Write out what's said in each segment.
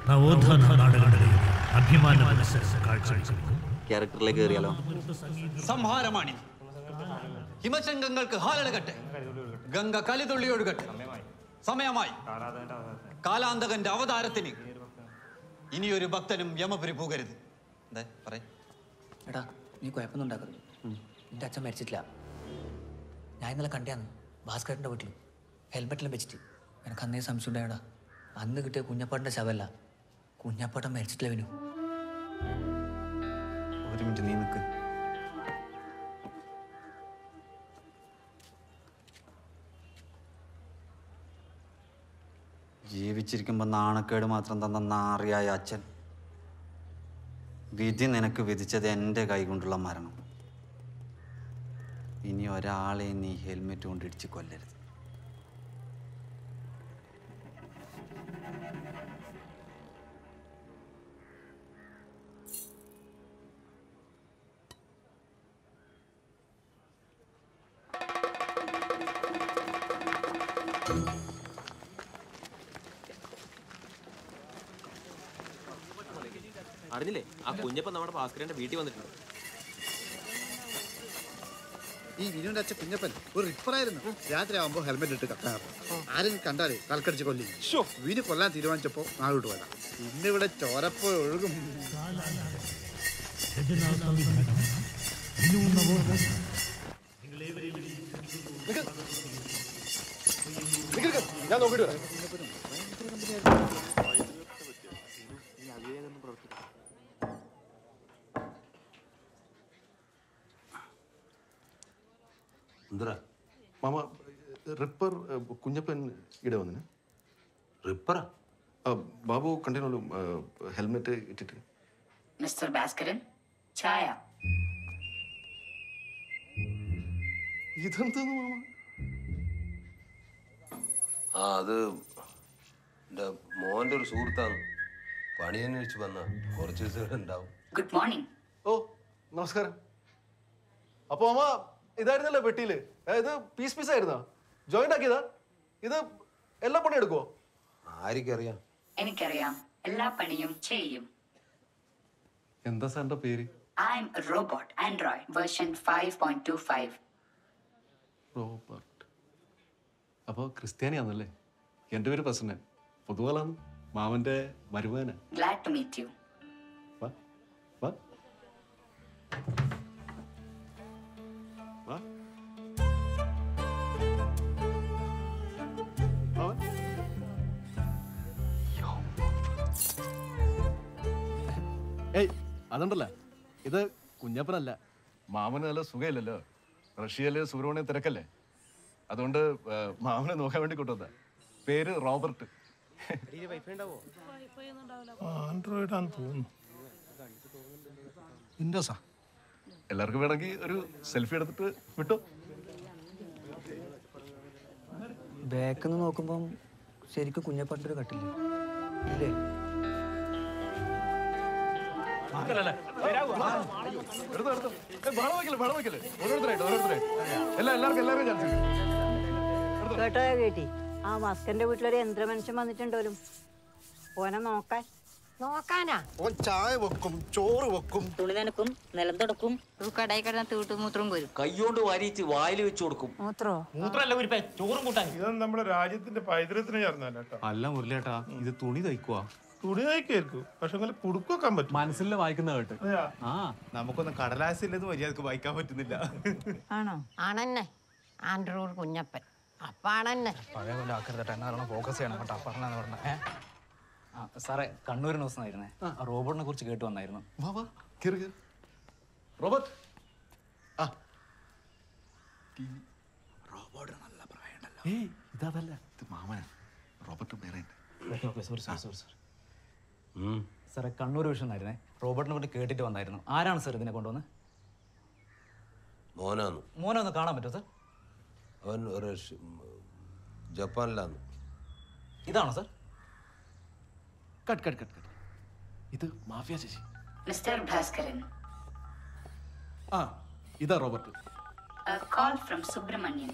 നവോത്ഥാന നാടകങ്ങളിൽ അഭിമാന മത്സരം കാഴ്ചവെക്കുന്നു ക്യാരക്ടറിലേക്ക് കയറിയാലോ സംഹാരമാണി ഹിമശങ്കങ്ങൾക്ക് ഹാലളകട്ടെ ഗംഗ കലിതുള്ളി ഒഴുകട്ടെ സമയമായി കാലാന്തകന്റെ അവതാരത്തിന് ഇനിയൊരു ഭക്തനും യമപുരി പോകരുത് എന്തേ പറയ എടാ നീ കുഴപ്പമൊന്നും ഉണ്ടാക്കരുത് എൻ്റെ അച്ഛൻ മരിച്ചിട്ടില്ല ഞാൻ ഇന്നലെ കണ്ടാന്ന് ഭാസ്കരൻ്റെ വീട്ടിൽ ഹെൽമെറ്റിലും വെച്ചിട്ട് എനിക്ക് അന്നേ സംശയം ഉണ്ടായടാ അന്ന് കിട്ടിയ കുഞ്ഞപ്പാട്ടിൻ്റെ ശവല്ല കുഞ്ഞപ്പാട്ടൻ മരിച്ചിട്ടില്ല വിനു ഒരു മിനിറ്റ് നീ നിൽക്ക് ജീവിച്ചിരിക്കുമ്പോൾ നാണക്കേട് മാത്രം തന്ന നാറിയായ അച്ഛൻ വിധി നിനക്ക് വിധിച്ചത് എൻ്റെ കൈകൊണ്ടുള്ള മരണം ഇനി ഒരാളെ നീ ഹെൽമെറ്റ് കൊണ്ട് ഇടിച്ച് കൊല്ലരുത് അറിഞ്ഞില്ലേ ആ കുഞ്ഞപ്പൻ നമ്മുടെ ഭാസ്കരന്റെ വീട്ടിൽ വന്നിട്ടുണ്ട് ഈ വിനുവിന്റെ അച്ഛൻ കുഞ്ഞപ്പൻ ഒരു റിപ്പറായിരുന്നു രാത്രി ആവുമ്പോ ഹെൽമെറ്റ് ഇട്ട് കത്താറ് ആരും കണ്ടാലേ കൽക്കടിച്ച് കൊല്ലി വിനു കൊല്ലാൻ തീരുമാനിച്ചപ്പോ നാളോട്ട് പോയതാ ഇന്നിവിടെ ചോരപ്പോ ഒഴുകും ഞാൻ നോക്കിട്ട് വരാം എന്തരാ മാമ റിപ്പർ ഏഹ്, കുഞ്ഞപ്പൻ ഇവിടെ വന്നിന് റിപ്പറാ ആ, ബാബു കണ്ടിനോളൂ ഹെൽമെറ്റ് ഇട്ടിട്ട് മിസ്റ്റർ ഭാസ്കരൻ ചായ ഇതെന്താന്ന് മാമ ആ അത് എൻ്റെ മോൻ്റെ ഒരു സുഹൃത്താണ് പണി അന്വേഷിച്ച് വന്ന കുറച്ച് ദിവസം ഇവിടെ ഉണ്ടാവും ഗുഡ് മോർണിംഗ് ഓ നമസ്കാരം അപ്പൊ മാമ ഇതായിരുന്നല്ലോ പെട്ടിയില് ഏ, ഇത് പീസ് പീസ് ആയിരുന്നാ ജോയിന്റ് ആക്കിയതാ ഇത് എല്ലാ പണി എടുക്കുവോ ആർക്കറിയാം എനിക്കറിയാം എല്ലാ പണിയും ചെയ്യും എന്താ സാറിന്റെ പേര് I am robot android version five point two five Robert അപ്പോൾ ക്രിസ്ത്യാനിയാണല്ലേ എൻ്റെ പേര് പ്രസന്നൻ പൊതുവാളാണ് മാമന്റെ മരുമകനാ ഗ്ലാഡ് ടു മീറ്റ് യു വാ വാ വാ മാമൻ. ഏയ് അതുണ്ടല്ല ഇത് കുഞ്ഞപ്പനല്ല മാമന് നല്ല സുഖമില്ലല്ലോ റഷ്യയില് സുബ്രഹ്മണ്യ തിരക്കല്ലേ അതുകൊണ്ട് ആ, മാമനെ നോക്കാൻ വേണ്ടി കൊണ്ടുവന്ന പേര് റോബർട്ട് ആൻഡ്രോയിഡ് ആണെന്ന് തോന്നുന്നു വിൻഡോസാ എല്ലാവർക്കും വേണമെങ്കിൽ ഒരു സെൽഫി എടുത്തിട്ട് വിട്ടു ബാക്കിൽ നിന്ന് നോക്കുമ്പം ശരിക്കും കുഞ്ഞപ്പാട്ടിൻ്റെ ഒരു കട്ടില്ലേ ഇല്ലേ എടുത്തോ എടുത്തോ ഏയ്, ബഹളം വെക്കല്ലേ ബഹളം വെക്കല്ലേ ഓരോരുത്തരായിട്ട് ഓരോരുത്തരായിട്ട് എല്ലാ എല്ലാവർക്കും എല്ലാവർക്കും ചാൻസ് കേട്ടോ കേട്ടി ആ മസ്കന്റെ വീട്ടിലൊരു യന്ത്രമനുഷ്യൻ വന്നിട്ടുണ്ടോലും ഓനെ നോക്കാൻ നോക്കാനാ ഓൻ ചായ വെക്കും ചോറ് വെക്കും തുണി നനക്കും നിലം തുടക്കും കടയിൽ കിടന്ന തീട്ടുമൂത്രം വരും കൈകൊണ്ട് വാരിച്ച് വായിൽ വെച്ച് കൊടുക്കും മൂത്രോ ഇതൊന്നും നമ്മുടെ രാജ്യത്തിന്റെ പൈതൃകത്തിന് ചേർന്നല്ല കേട്ടോ അല്ല മുരളിയേട്ടാ ഇത് തുണി തയ്ക്കുവാ തുണി തയ്ക്കായിരിക്കും പക്ഷെ അങ്ങനെ കുടുക്കൊക്കാൻ പറ്റും മനസ്സിൽ വായിക്കുന്ന കേട്ട് അതെയാ? ആ നമുക്കൊന്നും കടലാസില്ലെന്ന് മര്യാദക്ക് വായിക്കാൻ പറ്റുന്നില്ല ആണോ ആണെന്നെ ആൻഡ്രൂർ കുഞ്ഞപ്പൻ അപ്പാണെന്നെ പഴയ പോലെ ആക്കരുതട്ടെ എന്നാ ഫോക്കസ് ചെയ്യണം കേട്ടോ പറഞ്ഞെന്ന് പറഞ്ഞ ആ സാറേ കണ്ണൂരിന് ദിവസമായിരുന്നേ റോബോട്ടിനെ കുറിച്ച് കേട്ട് വന്നായിരുന്നു വാ വാ കയറി കയറി റോബർട്ട് ആ ഏയ് ഇതല്ല ഇത് മാമനാ റോബർട്ട് വേറെ സോറി സോറി സോറി സോറി സാറേ കണ്ണൂർ വിഷൻ ആയിരുന്നേ റോബോട്ടിനെ കൊണ്ട് കേട്ടിട്ട് വന്നായിരുന്നു ആരാണ് സാർ ഇതിനെ കൊണ്ടുവന്ന് മോനാന്ന് മോനെ ഒന്ന് കാണാൻ പറ്റുമോ സാർ അവൻ ഒരു ഷ്- ഉം, ജപ്പാനിലാന്ന് ഇതാണോ sir cut cut cut cut ഇത് മാഫിയ ചേച്ചി മിസ്റ്റർ ഭാസ്കരൻ ആ ഇതാ റോബർട്ട് കോൾ ഫ്രം സുബ്രഹ്മണ്യൻ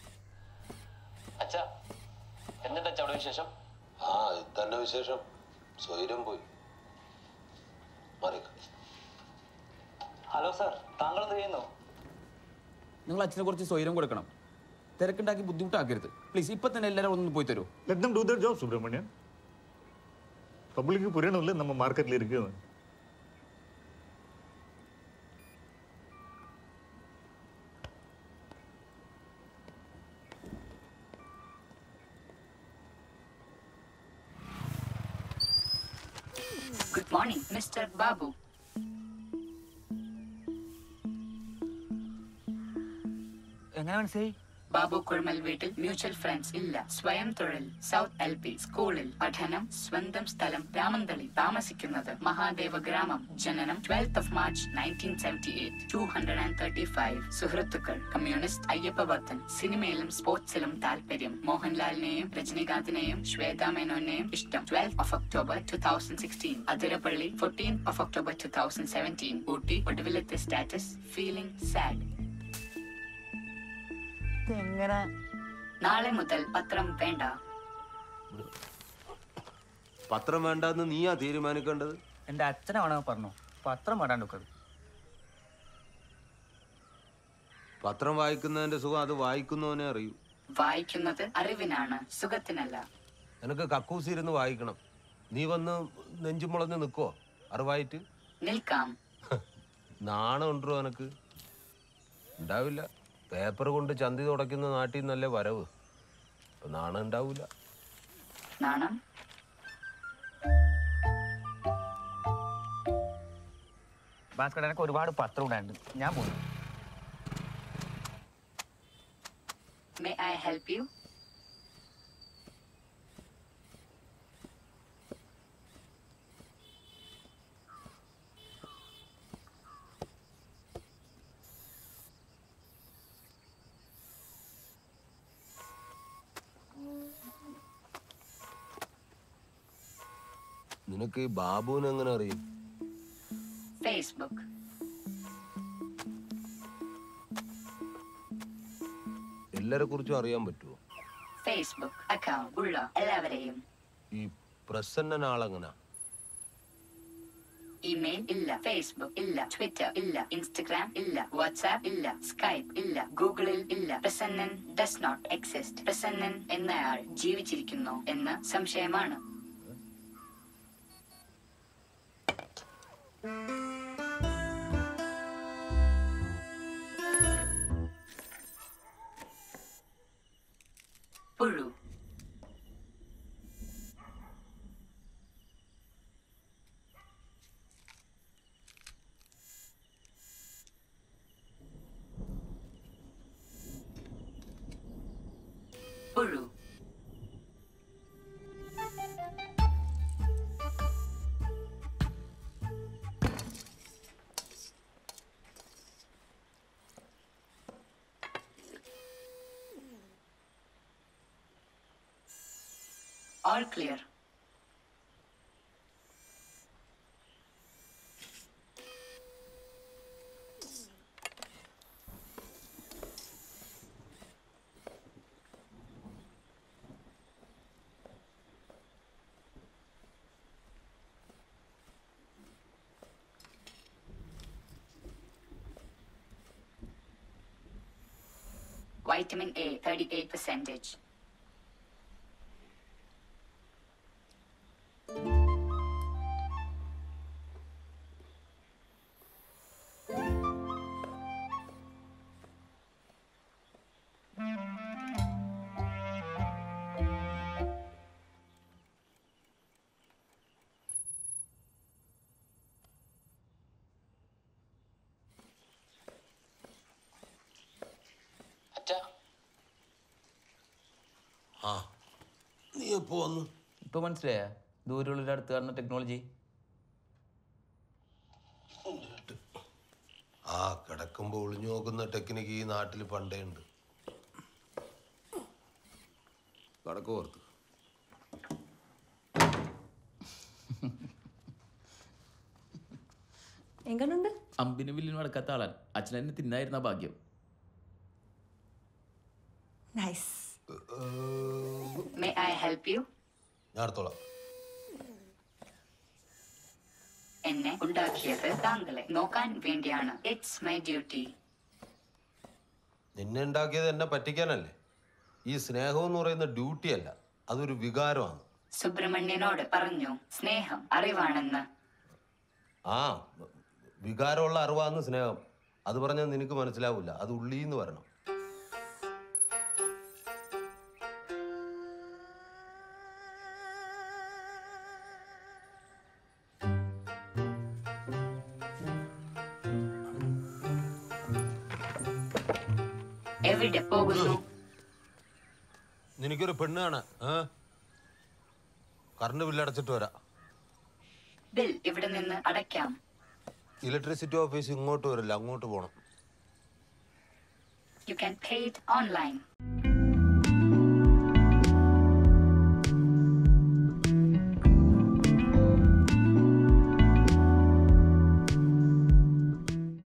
അച്ഛാ എന്നിട്ട് അവിടെ വിശേഷം ആ ഇത് തന്നെ വിശേഷം സ്വൈരം പോയി മാറിക്ക ഹലോ സാർ താങ്കൾ എന്ത് ചെയ്യുന്നു നിങ്ങൾ അച്ഛനെ കുറച്ച് സ്വൈരം കൊടുക്കണം തിരക്കുണ്ടാക്കി ബുദ്ധിമുട്ടാക്കരുത് പ്ലീസ് ഇപ്പൊ തന്നെ എല്ലാവരും ഒന്ന് പോയി തരൂ let them do their job Subramanian பப்ளிக்கு புரியணும்ல நம்ம மார்க்கெட்ல இருக்குது Good morning, Mr. Babu. എങ്ങനെ മനസ്സിലായി ബാബു കുഴമൽ വീട്ടിൽ മ്യൂച്വൽ ഫ്രണ്ട്സ് ഇല്ല സ്വയം തൊഴിൽ സൗത്ത് എൽ പി സ്കൂളിൽ പഠനം സ്വന്തം സ്ഥലം രാമന്തളി താമസിക്കുന്നത് മഹാദേവ ഗ്രാമം ജനനം twelfth of March nineteen seventy eight two hundred and thirty five സുഹൃത്തുക്കൾ കമ്മ്യൂണിസ്റ്റ് അയ്യപ്പ ഭക്തൻ സിനിമയിലും സ്പോർട്സിലും താല്പര്യം മോഹൻലാലിനെയും രജനികാന്തിനെയും ശ്വേതാ മേനോനെയും ഇഷ്ടം twelve of October two thousand sixteen Athirappilly fourteen of October two thousand seventeen Ooty ഒടുവിലത്തെ സ്റ്റാറ്റസ് ഫീലിംഗ് സാഡ് എങ്ങനെ നാളെ മുതൽ പത്രം വേണ്ട പത്രം വേണ്ടെന്ന് നീയാ തീരുമാനിക്കേണ്ടത് എന്റെ അച്ഛനാണോ പറഞ്ഞു പത്രം വേണ്ടാണ്ട് പത്രം വായിക്കുന്നതിന്റെ സുഖം അത് വായിക്കുന്നവനെ അറിയൂ വായിക്കുന്നത് അറിവിനാണ് സുഖത്തിനല്ല നിനക്ക് കക്കൂസ് ഇരുന്ന് വായിക്കണം നീ വന്ന് നെഞ്ചും മുളഞ്ഞ് നിൽക്കോ അറിവായിട്ട് നിൽക്കാം നാണം ഉണ്ടോ എനക്ക് ഉണ്ടാവില്ല പേപ്പർ കൊണ്ട് ചന്തി തുടയ്ക്കുന്ന നാട്ടിൽ നിന്നല്ലേ വരവ് അപ്പൊ നാണം ഉണ്ടാവില്ല നാണം ഭാസ്കർ എനിക്ക് ഒരുപാട് പത്രം ഉണ്ടായിട്ടുണ്ട് ഞാൻ പോകുന്നു മേ ഐ ഹെൽപ്പ് യു നിനക്ക് ഈ ബാബുവിനെ എങ്ങനെ അറിയും ഫേസ്ബുക്ക് എല്ലാരെ കുറിച്ചും അറിയാൻ പറ്റുമോ ഫേസ്ബുക്ക് അക്കൗണ്ട് ഉള്ള എല്ലാവരെയും ഈ പ്രസന്നൻ ആളെങ്ങനാ ഇമെയിൽ ഇല്ല ഫേസ്ബുക്ക് ഇല്ല ട്വിറ്റർ ഇല്ല ഇൻസ്റ്റഗ്രാം ഇല്ല വാട്സാപ്പ് ഇല്ല സ്കൈപ്പ് ഇല്ല ഗൂഗിളിൽ ഇല്ല Prasannan does not exist Prasannan എന്നയാൾ ജീവിച്ചിരിക്കുന്നു എന്ന് സംശയമാണ് പുഴു പുഴു All clear. Vitamin A, 38 percentage. ആ നീ എപ്പോ വന്നു ഇപ്പൊ മനസ്സിലായ ദൂരമുള്ള അടുത്ത് കാണുന്ന ടെക്നോളജി ആ കിടക്കുമ്പോ ഒളിഞ്ഞു നോക്കുന്ന ടെക്നിക്ക് ഈ നാട്ടിൽ പണ്ടേ ഉണ്ട് കടക്ക് പുറത്ത് എങ്ങനുണ്ട് അമ്പിന് വില്ലിന് നടക്കാത്ത ആളാൻ അച്ഛനെന്നെ തിന്നായിരുന്ന ഭാഗ്യം nice May I help you? ഞാൻ അടുത്തോളാം എന്നെ ഉണ്ടാക്കിയത് താങ്കളെ നോക്കാൻ വേണ്ടിയാണ് ഇറ്റ്സ് മൈ ഡ്യൂട്ടി നിന്നെ ഉണ്ടാക്കിയത് എന്നെ പറ്റിക്കാനല്ലേ ഈ സ്നേഹം എന്ന് പറയുന്ന ഡ്യൂട്ടി അല്ല അതൊരു വികാരമാണ് സുബ്രഹ്മണ്യനോട് പറഞ്ഞു സ്നേഹം അറിവാണെന്ന് ആ വികാരമുള്ള അറിവാന്ന് സ്നേഹം അത് പറഞ്ഞാൽ നിനക്ക് മനസ്സിലാവില്ല അത് ഉള്ളീന്ന് വരണം എവിടെ പോകുന്നു നിനക്കൊരു പെണ്ണ് കാണാ ഏ കറണ്ട് ബില്ല് അടച്ചിട്ട് വരാം ബിൽ ഇവിടെ നിന്ന് അടയ്ക്കാം ഇലക്ട്രിസിറ്റി ഓഫീസ് ഇങ്ങോട്ട് വരില്ല അങ്ങോട്ട് പോകണം you can pay it online